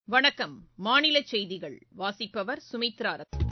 வணக்கம் மாநில செய்திகள் வாசிப்பவர் சுமித்ரா ரத்னம்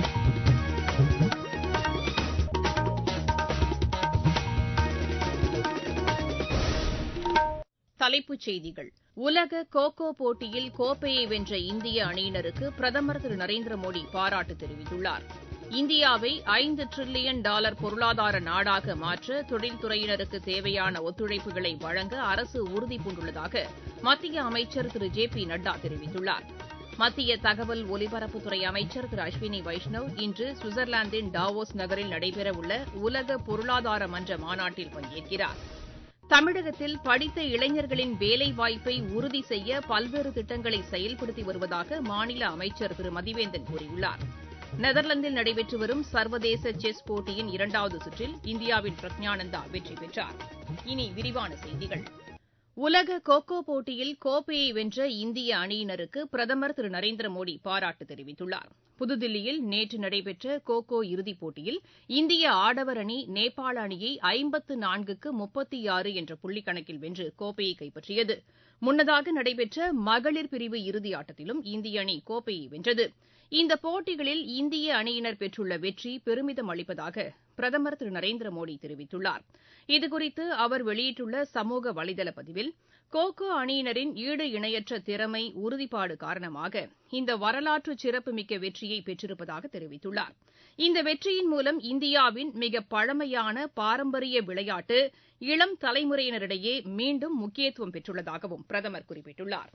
தலைப்புச் செய்திகள் உலக கோ கோ போட்டியில் கோப்பையை வென்ற இந்திய அணியினருக்கு பிரதமர் திரு நரேந்திர மோடி பாராட்டு தெரிவித்துள்ளார் இந்தியாவை ஐந்து டிரில்லியன் டாலர் பொருளாதார நாடாக மாற்ற தொழில்துறையினருக்கு தேவையான ஒத்துழைப்புகளை வழங்க அரசு உறுதிபூண்டுள்ளதாக மத்திய அமைச்சர் திரு ஜே பி நட்டா தெரிவித்துள்ளார் மத்திய தகவல் ஒலிபரப்புத்துறை அமைச்சர் திரு அஸ்வினி வைஷ்ணவ் இன்று சுவிட்சர்லாந்தின் டாவோஸ் நகரில் நடைபெறவுள்ள உலக பொருளாதார மன்ற மாநாட்டில் பங்கேற்கிறார் தமிழகத்தில் படித்த இளைஞர்களின் வேலைவாய்ப்பை உறுதி செய்ய பல்வேறு திட்டங்களை செயல்படுத்தி வருவதாக மாநில அமைச்சர் திரு மதிவேந்தன் கூறியுள்ளார் நெதர்லாந்தில் நடைபெற்று வரும் சர்வதேச செஸ் போட்டியின் இரண்டாவது சுற்றில் இந்தியாவின் பிரக்ஞானந்தா வெற்றி பெற்றார் இனி விரிவான செய்திகள் உலக கோ கோ போட்டியில் கோப்பையை வென்ற இந்திய அணியினருக்கு பிரதமர் திரு நரேந்திர மோடி பாராட்டு தெரிவித்துள்ளார் புதுதில்லியில் நேற்று நடைபெற்ற கோ கோ இறுதிப் போட்டியில் இந்திய ஆடவர் அணி நேபாள அணியை ஐம்பத்து நான்குக்கு முப்பத்தி ஆறு என்ற புள்ளி கணக்கில் வென்று கோப்பையை கைப்பற்றியது முன்னதாக நடைபெற்ற மகளிர் பிரிவு இறுதியாட்டத்திலும் இந்திய அணி கோப்பையை வென்றது இந்த போட்டிகளில் இந்திய அணியினர் பெற்றுள்ள வெற்றி பெருமிதம் அளிப்பதாக பிரதமர் திரு நரேந்திர மோடி தெரிவித்துள்ளார் இதுகுறித்து அவர் வெளியிட்டுள்ள சமூக வலைதள பதிவில் கோ கோ அணியினரின் ஈடு இணையற்ற திறமை உறுதிப்பாடு காரணமாக இந்த வரலாற்று சிறப்புமிக்க வெற்றியை பெற்றிருப்பதாக தெரிவித்துள்ளார் இந்த வெற்றியின் மூலம் இந்தியாவின் மிக பழமையான பாரம்பரிய விளையாட்டு இளம் தலைமுறையினரிடையே மீண்டும் முக்கியத்துவம் பெற்றுள்ளதாகவும் பிரதமர் குறிப்பிட்டுள்ளார்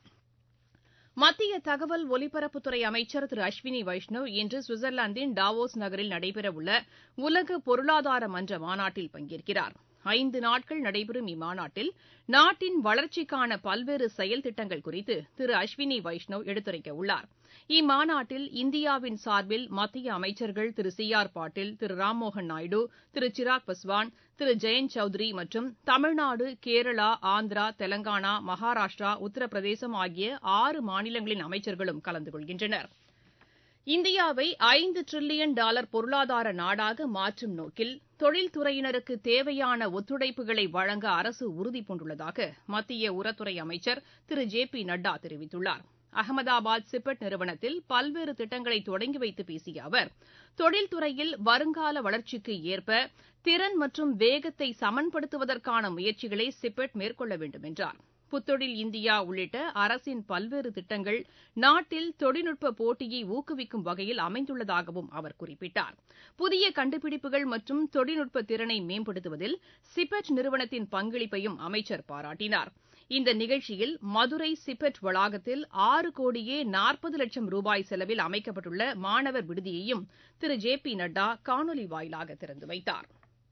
மத்திய தகவல் ஒலிபரப்புத்துறை அமைச்சர் திரு அஸ்வினி வைஷ்ணவ் இன்று சுவிட்சர்லாந்தின் டாவோஸ் நகரில் நடைபெறவுள்ள உலக பொருளாதார மன்ற மாநாட்டில் பங்கேற்கிறார் ஐந்து நாட்கள் நடைபெறும் இம்மாநாட்டில் நாட்டின் வளர்ச்சிக்கான பல்வேறு செயல் திட்டங்கள் குறித்து திரு அஸ்வினி வைஷ்ணவ் எடுத்துரைக்க உள்ளார் இம்மாநாட்டில் இந்தியாவின் சார்பில் மத்திய அமைச்சர்கள் திரு சி ஆர் பாட்டீல் திரு ராம்மோகன் நாயுடு திரு சிராக் பஸ்வான் திரு ஜெயந்த் சௌத்ரி மற்றும் தமிழ்நாடு கேரளா ஆந்திரா தெலங்கானா மகாராஷ்டிரா உத்தரப்பிரதேசம் ஆகிய ஆறு மாநிலங்களின் அமைச்சர்களும் கலந்து கொள்கின்றனர் இந்தியாவை ஐந்து டிரில்லியன் டாலர் பொருளாதார நாடாக மாற்றும் நோக்கில் தொழில்துறையினருக்கு தேவையான ஒத்துழைப்புகளை வழங்க அரசு உறுதிபூண்டுள்ளதாக மத்திய உரத்துறை அமைச்சர் திரு ஜே பி நட்டா தெரிவித்துள்ளார் அகமதாபாத் சிப்பெட் நிறுவனத்தில் பல்வேறு திட்டங்களை தொடங்கி வைத்து பேசிய அவர் தொழில்துறையில் வருங்கால வளர்ச்சிக்கு ஏற்ப திறன் மற்றும் வேகத்தை சமன்படுத்துவதற்கான முயற்சிகளை சிப்பெட் மேற்கொள்ள வேண்டும் என்றார் புத்தொழில் இந்தியா உள்ளிட்ட அரசின் பல்வேறு திட்டங்கள் நாட்டில் தொழில்நுட்ப போட்டியை ஊக்குவிக்கும் வகையில் அமைந்துள்ளதாகவும் அவர் குறிப்பிட்டார் புதிய கண்டுபிடிப்புகள் மற்றும் தொழில்நுட்ப திறனை மேம்படுத்துவதில் சிப்பெட் நிறுவனத்தின் பங்களிப்பையும் அமைச்சர் பாராட்டினார் இந்த நிகழ்ச்சியில் மதுரை சிப்பெட் வளாகத்தில் ஆறு கோடியே நாற்பது லட்சம் ரூபாய் செலவில் அமைக்கப்பட்டுள்ள மாணவர் விடுதியையும் திரு ஜே பி நட்டா காணொலி வாயிலாக திறந்து வைத்தார்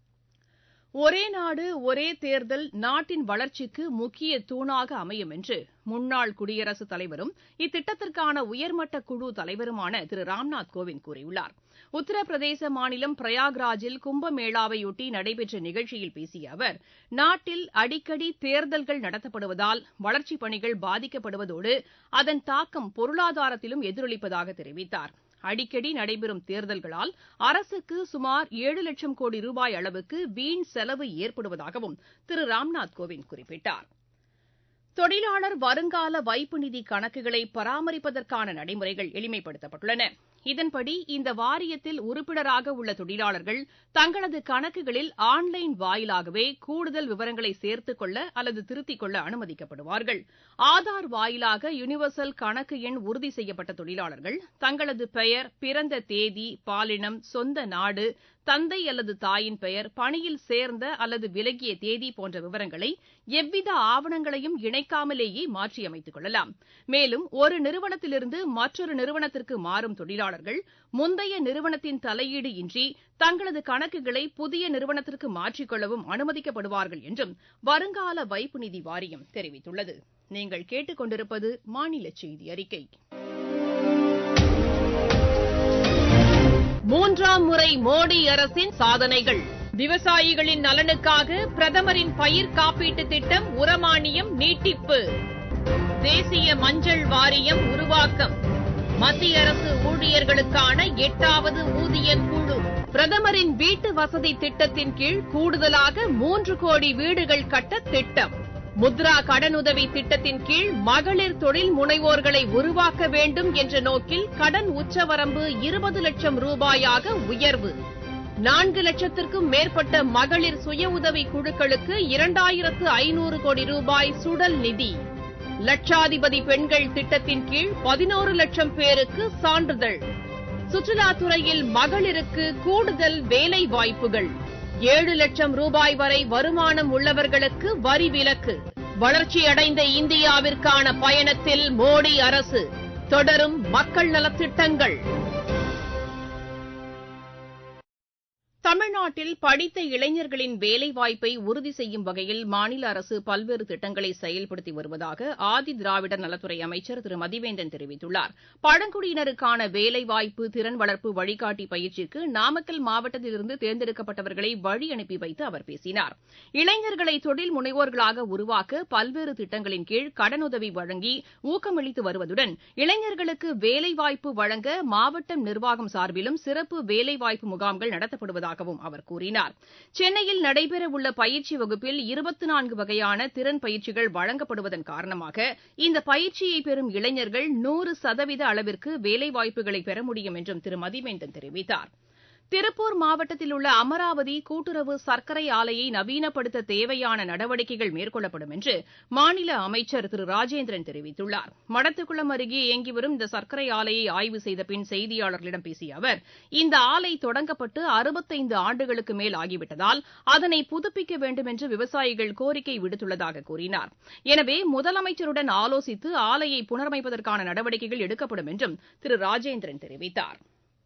ஒரே நாடு ஒரே தேர்தல் நாட்டின் வளர்ச்சிக்கு முக்கிய தூணாக அமையும் என்று முன்னாள் குடியரசுத் தலைவரும் இத்திட்டத்திற்கான உயர்மட்ட குழு தலைவருமான திரு ராம்நாத் கோவிந்த் கூறியுள்ளார் உத்தரப்பிரதேச மாநிலம் பிரயாக்ராஜில் கும்பமேளாவையொட்டி நடைபெற்ற நிகழ்ச்சியில் பேசிய அவர் நாட்டில் அடிக்கடி தேர்தல்கள் நடத்தப்படுவதால் வளர்ச்சிப் பணிகள் பாதிக்கப்படுவதோடு அதன் தாக்கம் பொருளாதாரத்திலும் எதிரொலிப்பதாக தெரிவித்தார் அடிக்கடி நடைபெறும் தேர்தல்களால் அரசுக்கு சுமார் ஏழு லட்சம் கோடி ரூபாய் அளவுக்கு வீண் செலவு ஏற்படுவதாகவும் திரு ராம்நாத் கோவிந்த் குறிப்பிட்டார் தொழிலாளர் வருங்கால வைப்பு நிதி கணக்குகளை பராமரிப்பதற்கான நடைமுறைகள் எளிமைப்படுத்தப்பட்டுள்ளன இதன்படி இந்த வாரியத்தில் உறுப்பினராக உள்ள தொழிலாளர்கள் தங்களது கணக்குகளில் ஆன்லைன் வாயிலாகவே கூடுதல் விவரங்களை சேர்த்துக் கொள்ள அல்லது திருத்திக் கொள்ள அனுமதிக்கப்படுவார்கள் ஆதார் வாயிலாக யுனிவர்சல் கணக்கு எண் உறுதி செய்யப்பட்ட தொழிலாளர்கள் தங்களது பெயர் பிறந்த தேதி பாலினம் சொந்த நாடு தந்தை அல்லது தாயின் பெயர் பணியில் சேர்ந்த அல்லது விலகிய தேதி போன்ற விவரங்களை எவ்வித ஆவணங்களையும் இணைக்காமலேயே மாற்றியமைத்துக் கொள்ளலாம் மேலும் ஒரு நிறுவனத்திலிருந்து மற்றொரு நிறுவனத்திற்கு மாறும் தொழிலாளர்கள் முந்தைய நிறுவனத்தின் தலையீடு இன்றி தங்களது கணக்குகளை புதிய நிறுவனத்திற்கு மாற்றிக்கொள்ளவும் அனுமதிக்கப்படுவார்கள் என்றும் வருங்கால வைப்பு நிதி வாரியம் தெரிவித்துள்ளது நீங்கள் கேட்டுக் கொண்டிருப்பது மாநில செய்தி அறிக்கை மூன்றாம் முறை மோடி அரசின் சாதனைகள் விவசாயிகளின் நலனுக்காக பிரதமரின் பயிர் காப்பீட்டு திட்டம் உரமானியம் நீட்டிப்பு தேசிய மஞ்சள் வாரியம் உருவாக்கம் மத்திய அரசு ஊழியர்களுக்கான எட்டாவது ஊதிய குழு பிரதமரின் வீட்டு வசதி திட்டத்தின் கீழ் கூடுதலாக மூன்று கோடி வீடுகள் கட்ட திட்டம் முத்ரா கடனுதவி திட்டத்தின் கீழ் மகளிர் தொழில் முனைவோர்களை உருவாக்க வேண்டும் என்ற நோக்கில் கடன் உச்சவரம்பு இருபது லட்சம் ரூபாயாக உயர்வு நான்கு லட்சத்திற்கும் மேற்பட்ட மகளிர் சுய உதவி குழுக்களுக்கு இரண்டாயிரத்து ஐநூறு கோடி ரூபாய் சுடல் நிதி லட்சாதிபதி பெண்கள் திட்டத்தின் கீழ் பதினோரு லட்சம் பேருக்கு சான்றிதழ் சுற்றுலாத்துறையில் மகளிருக்கு கூடுதல் வேலை வாய்ப்புகள் ஏழு லட்சம் ரூபாய் வரை வருமானம் உள்ளவர்களுக்கு வரி விலக்கு வளர்ச்சியடைந்த இந்தியாவிற்கான பயணத்தில் மோடி அரசு தொடரும் மக்கள் நலத்திட்டங்கள் தமிழ்நாட்டில் படித்த இளைஞர்களின் வேலைவாய்ப்பை உறுதி செய்யும் வகையில் மாநில அரசு பல்வேறு திட்டங்களை செயல்படுத்தி வருவதாக ஆதி திராவிடர் நலத்துறை அமைச்சர் திரு மதிவேந்தன் தெரிவித்துள்ளார் பழங்குடியினருக்கான வேலைவாய்ப்பு திறன் வளர்ப்பு வழிகாட்டி பயிற்சிக்கு நாமக்கல் மாவட்டத்திலிருந்து தேர்ந்தெடுக்கப்பட்டவர்களை வழி அனுப்பி வைத்து அவர் பேசினார் இளைஞர்களை தொழில் முனைவோர்களாக உருவாக்க பல்வேறு திட்டங்களின் கீழ் கடனுதவி வழங்கி ஊக்கமளித்து வருவதுடன் இளைஞர்களுக்கு வேலைவாய்ப்பு வழங்க மாவட்ட நிர்வாகம் சார்பிலும் சிறப்பு வேலைவாய்ப்பு முகாம்கள் நடத்தப்படுவதாக வருவதாகவும் அவர் கூறினார் சென்னையில் நடைபெறவுள்ள பயிற்சி வகுப்பில் இருபத்தி நான்கு வகையான திறன் பயிற்சிகள் வழங்கப்படுவதன் காரணமாக இந்த பயிற்சியை பெறும் இளைஞர்கள் நூறு சதவீத அளவிற்கு வேலைவாய்ப்புகளை பெற முடியும் என்றும் திரு மதிவேந்தன் தெரிவித்தார் திருப்பூர் மாவட்டத்தில் உள்ள அமராவதி கூட்டுறவு சர்க்கரை ஆலையை நவீனப்படுத்த தேவையான நடவடிக்கைகள் மேற்கொள்ளப்படும் என்று மாநில அமைச்சர் திரு ராஜேந்திரன் தெரிவித்துள்ளார் மடத்துக்குளம் அருகே இயங்கி வரும் இந்த சர்க்கரை ஆலையை ஆய்வு செய்த பின் செய்தியாளர்களிடம் பேசிய அவர் இந்த ஆலை தொடங்கப்பட்டு அறுபத்தைந்து ஆண்டுகளுக்கு மேல் ஆகிவிட்டதால் அதனை புதுப்பிக்க வேண்டும் என்று விவசாயிகள் கோரிக்கை விடுத்துள்ளதாக கூறினார் எனவே முதலமைச்சருடன் ஆலோசித்து ஆலையை புனரமைப்பதற்கான நடவடிக்கைகள் எடுக்கப்படும் என்றும் திரு ராஜேந்திரன் தெரிவித்தாா்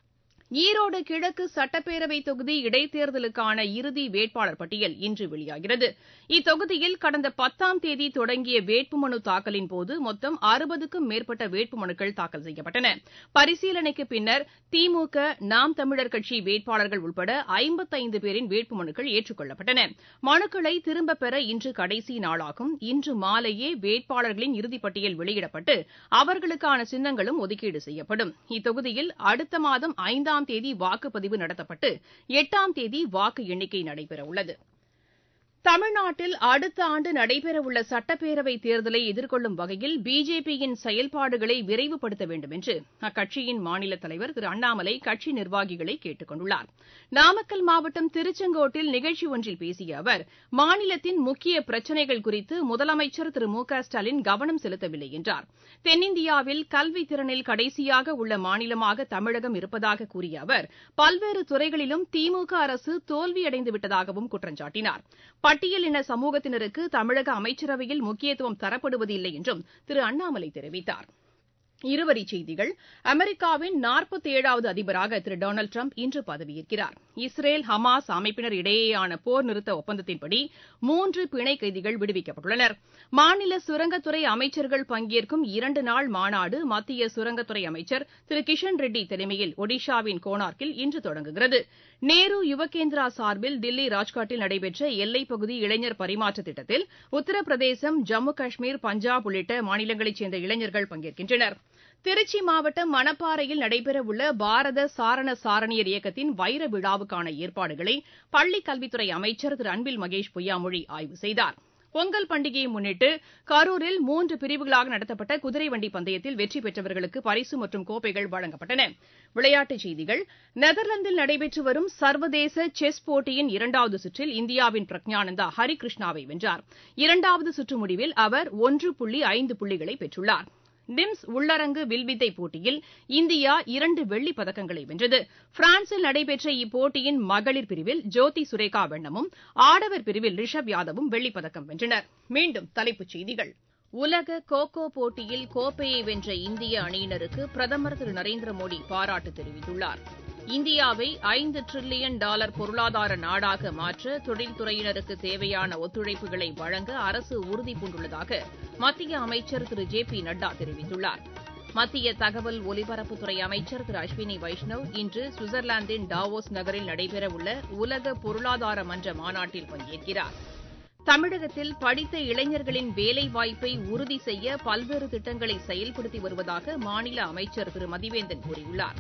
ஈரோடு கிழக்கு சட்டப்பேரவை தொகுதி இடைத்தேர்தலுக்கான இறுதி வேட்பாளர் பட்டியல் இன்று வெளியாகிறது இத்தொகுதியில் கடந்த பத்தாம் தேதி தொடங்கிய வேட்புமனு தாக்கலின்போது மொத்தம் அறுபதுக்கும் மேற்பட்ட வேட்புமனுக்கள் தாக்கல் செய்யப்பட்டன பரிசீலனைக்கு பின்னர் திமுக நாம் தமிழர் கட்சி வேட்பாளர்கள் உட்பட ஐம்பத்தைந்து பேரின் வேட்புமனுக்கள் ஏற்றுக் கொள்ளப்பட்டன மனுக்களை திரும்பப் பெற இன்று கடைசி நாளாகும் இன்று மாலையே வேட்பாளர்களின் இறுதிப்பட்டியல் வெளியிடப்பட்டு அவர்களுக்கான சின்னங்களும் ஒதுக்கீடு செய்யப்படும் இத்தொகுதியில் அடுத்த மாதம் ஐந்தாம் ஏழாம் தேதி வாக்குப்பதிவு நடத்தப்பட்டு எட்டாம் தேதி வாக்கு எண்ணிக்கை நடைபெறவுள்ளது தமிழ்நாட்டில் அடுத்த ஆண்டு நடைபெறவுள்ள சட்டப்பேரவைத் தேர்தலை எதிர்கொள்ளும் வகையில் பிஜேபியின் செயல்பாடுகளை விரைவுபடுத்த வேண்டும் என்று அக்கட்சியின் மாநில தலைவர் திரு அண்ணாமலை கட்சி நிர்வாகிகளை கேட்டுக் கொண்டுள்ளார் நாமக்கல் மாவட்டம் திருச்செங்கோட்டில் நிகழ்ச்சி ஒன்றில் பேசிய அவர் மாநிலத்தின் முக்கிய பிரச்சினைகள் குறித்து முதலமைச்சர் திரு மு க ஸ்டாலின் கவனம் செலுத்தவில்லை என்றார் தென்னிந்தியாவில் கல்வி திறனில் கடைசியாக உள்ள மாநிலமாக தமிழகம் இருப்பதாக கூறிய அவர் பல்வேறு துறைகளிலும் திமுக அரசு தோல்வியடைந்துவிட்டதாகவும் குற்றம் சாட்டினார் பட்டியலின சமூகத்தினருக்கு தமிழக அமைச்சரவையில் முக்கியத்துவம் தரப்படுவதில்லை என்றும் திரு அண்ணாமலை தெரிவித்தார் இருவரிச் செய்திகள் அமெரிக்காவின் நாற்பத்தேழாவது அதிபராக திரு டொனால்டு டிரம்ப் இன்று பதவியேற்கிறார் இஸ்ரேல் ஹமாஸ் அமைப்பினர் இடையேயான போர் நிறுத்த ஒப்பந்தத்தின்படி மூன்று பிணை கைதிகள் விடுவிக்கப்பட்டுள்ளனர் மாநில சுரங்கத்துறை அமைச்சர்கள் பங்கேற்கும் இரண்டு நாள் மாநாடு மத்திய சுரங்கத்துறை அமைச்சர் திரு கிஷன் ரெட்டி தலைமையில் ஒடிஷாவின் கோனார்க்கில் இன்று தொடங்குகிறது நேரு யுவகேந்திரா சார்பில் தில்லி ராஜ்காட்டில் நடைபெற்ற எல்லைப்பகுதி இளைஞர் பரிமாற்ற திட்டத்தில் உத்தரப்பிரதேசம் ஜம்மு காஷ்மீர் பஞ்சாப் உள்ளிட்ட மாநிலங்களைச் சேர்ந்த இளைஞர்கள் பங்கேற்கின்றனர் திருச்சி மாவட்டம் மணப்பாறையில் நடைபெறவுள்ள பாரத சாரண சாரணியர் இயக்கத்தின் வைர விழாவுக்கான ஏற்பாடுகளை பள்ளிக் கல்வித்துறை அமைச்சர் திரு அன்பில் மகேஷ் பொய்யாமொழி ஆய்வு செய்தார் பொங்கல் பண்டிகையை முன்னிட்டு கரூரில் மூன்று பிரிவுகளாக நடத்தப்பட்ட குதிரை வண்டி பந்தயத்தில் வெற்றி பெற்றவர்களுக்கு பரிசு மற்றும் கோப்பைகள் வழங்கப்பட்டன விளையாட்டுச் செய்திகள் நெதர்லாந்தில் நடைபெற்று வரும் சர்வதேச செஸ் போட்டியின் இரண்டாவது சுற்றில் இந்தியாவின் பிரக்ஞானந்தா ஹரிகிருஷ்ணாவை வென்றார் இரண்டாவது சுற்று முடிவில் அவர் ஒன்று புள்ளி ஐந்து புள்ளிகளை பெற்றுள்ளார் நிம்ஸ் உள்ளரங்கு வில்வித்தை போட்டியில் இந்தியா இரண்டு வெள்ளிப் பதக்கங்களை வென்றது பிரான்சில் நடைபெற்ற இப்போட்டியின் மகளிர் பிரிவில் ஜோதி சுரேகா வெண்ணமும் ஆடவர் பிரிவில் ரிஷப் யாதவும் வெள்ளிப் பதக்கம் வென்றனர் மீண்டும் தலைப்புச் செய்திகள் உலக கோகோ போட்டியில் கோப்பையை வென்ற இந்திய அணியினருக்கு பிரதமர் திரு நரேந்திர மோடி பாராட்டு தெரிவித்துள்ளார் இந்தியாவை ஐந்து டிரில்லியன் டாலர் பொருளாதார நாடாக மாற்ற தொழில்துறையினருக்கு தேவையான ஒத்துழைப்புகளை வழங்க அரசு உறுதிபூண்டுள்ளதாக மத்திய அமைச்சர் திரு ஜே பி நட்டா தெரிவித்துள்ளார் மத்திய தகவல் ஒலிபரப்புத்துறை அமைச்சர் திரு அஸ்வினி வைஷ்ணவ் இன்று சுவிட்சர்லாந்தின் டாவோஸ் நகரில் நடைபெறவுள்ள உலக பொருளாதார மன்ற மாநாட்டில் பங்கேற்கிறார் தமிழகத்தில் படித்த இளைஞர்களின் வேலைவாய்ப்பை உறுதி செய்ய பல்வேறு திட்டங்களை செயல்படுத்தி வருவதாக மாநில அமைச்சர் திரு மதிவேந்தன் கூறியுள்ளார்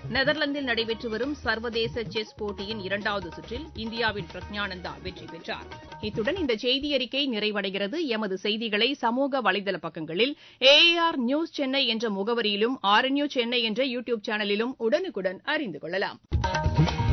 நெதர்லாந்தில் நடைபெற்று வரும் சர்வதேச செஸ் போட்டியின் இரண்டாவது சுற்றில் இந்தியாவின் பிரக்ஞானந்தா வெற்றி பெற்றார் இத்துடன் இந்த செய்தியறிக்கை நிறைவடைகிறது எமது செய்திகளை சமூக வலைதள பக்கங்களில் ஏஆர் நியூஸ் சென்னை என்ற முகவரியிலும் ஆர் என் யூ சென்னை என்ற யூ டியூப் சேனலிலும் உடனுக்குடன் அறிந்து கொள்ளலாம்